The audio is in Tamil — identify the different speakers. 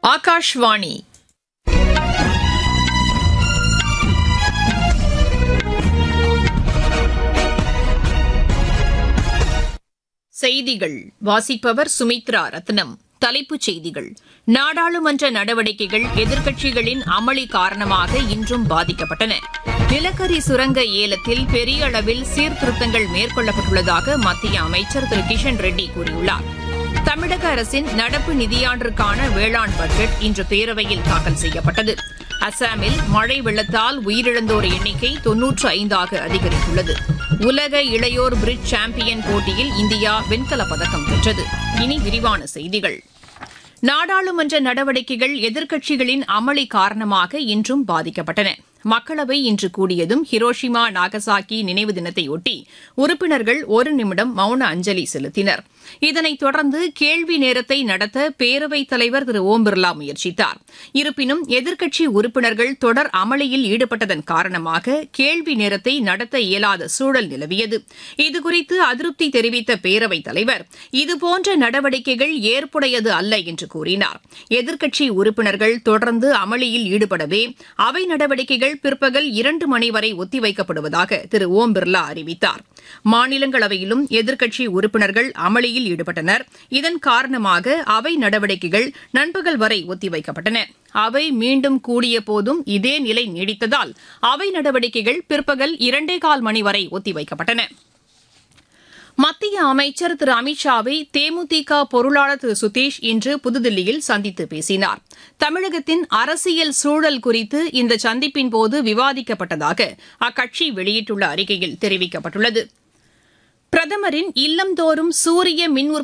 Speaker 1: ஆகாஷ்வாணி செய்திகள் வாசிப்பவர் சுமித்ரா ரத்னம் தலைப்புச் செய்திகள் நாடாளுமன்ற நடவடிக்கைகள் எதிர்க்கட்சிகளின் அமளி காரணமாக இன்றும் பாதிக்கப்பட்டன நிலக்கரி சுரங்க ஏலத்தில் பெரிய அளவில் சீர்திருத்தங்கள் மேற்கொள்ளப்பட்டுள்ளதாக மத்திய அமைச்சர் திரு கிஷன் ரெட்டி கூறியுள்ளார் தமிழக அரசின் நடப்பு நிதியாண்டிற்கான வேளாண் பட்ஜெட் இன்று பேரவையில் தாக்கல் செய்யப்பட்டது அசாமில் மழை வெள்ளத்தால் உயிரிழந்தோர் எண்ணிக்கை தொன்னூற்று ஐந்தாக அதிகரித்துள்ளது உலக இளையோர் பிரிட்ஜ் சாம்பியன் போட்டியில் இந்தியா வெண்கலப் பதக்கம் வென்றது இனி விரிவான செய்திகள் நாடாளுமன்ற நடவடிக்கைகள் எதிர்க்கட்சிகளின் அமளி காரணமாக இன்றும் பாதிக்கப்பட்டன மக்களவை இன்று கூடியதும் ஹிரோஷிமா நாகசாக்கி நினைவு தினத்தையொட்டி உறுப்பினர்கள் ஒரு நிமிடம் மௌன அஞ்சலி செலுத்தினர் இதனைத் தொடர்ந்து கேள்வி நேரத்தை நடத்த பேரவைத் தலைவர் திரு ஓம் பிர்லா முயற்சித்தார் இருப்பினும் எதிர்க்கட்சி உறுப்பினர்கள் தொடர் அமளியில் ஈடுபட்டதன் காரணமாக கேள்வி நேரத்தை நடத்த இயலாத சூழல் நிலவியது இதுகுறித்து அதிருப்தி தெரிவித்த பேரவைத் தலைவர் இதுபோன்ற நடவடிக்கைகள் ஏற்புடையது அல்ல என்று கூறினார் எதிர்க்கட்சி உறுப்பினர்கள் தொடர்ந்து அமளியில் ஈடுபடவே அவை நடவடிக்கைகள் பிற்பகல் இரண்டு மணி வரை ஒத்திவைக்கப்படுவதாக திரு ஓம் பிர்லா அறிவித்தார் மாநிலங்களவையிலும் எதிர்க்கட்சி உறுப்பினர்கள் அமளியில் ஈடுபட்டனர் இதன் காரணமாக அவை நடவடிக்கைகள் நண்பகல் வரை ஒத்திவைக்கப்பட்டன அவை மீண்டும் கூடிய போதும் இதே நிலை நீடித்ததால் அவை நடவடிக்கைகள் பிற்பகல் இரண்டே கால் மணி வரை ஒத்திவைக்கப்பட்டன மத்திய அமைச்சர் திரு அமித்ஷாவை தேமுதிக பொருளாளர் திரு சுதீஷ் இன்று புதுதில்லியில் சந்தித்து பேசினார் தமிழகத்தின் அரசியல் சூழல் குறித்து இந்த சந்திப்பின் போது விவாதிக்கப்பட்டதாக அக்கட்சி வெளியிட்டுள்ள அறிக்கையில் தெரிவிக்கப்பட்டுள்ளது பிரதமரின் இல்லந்தோறும் சூரிய மின்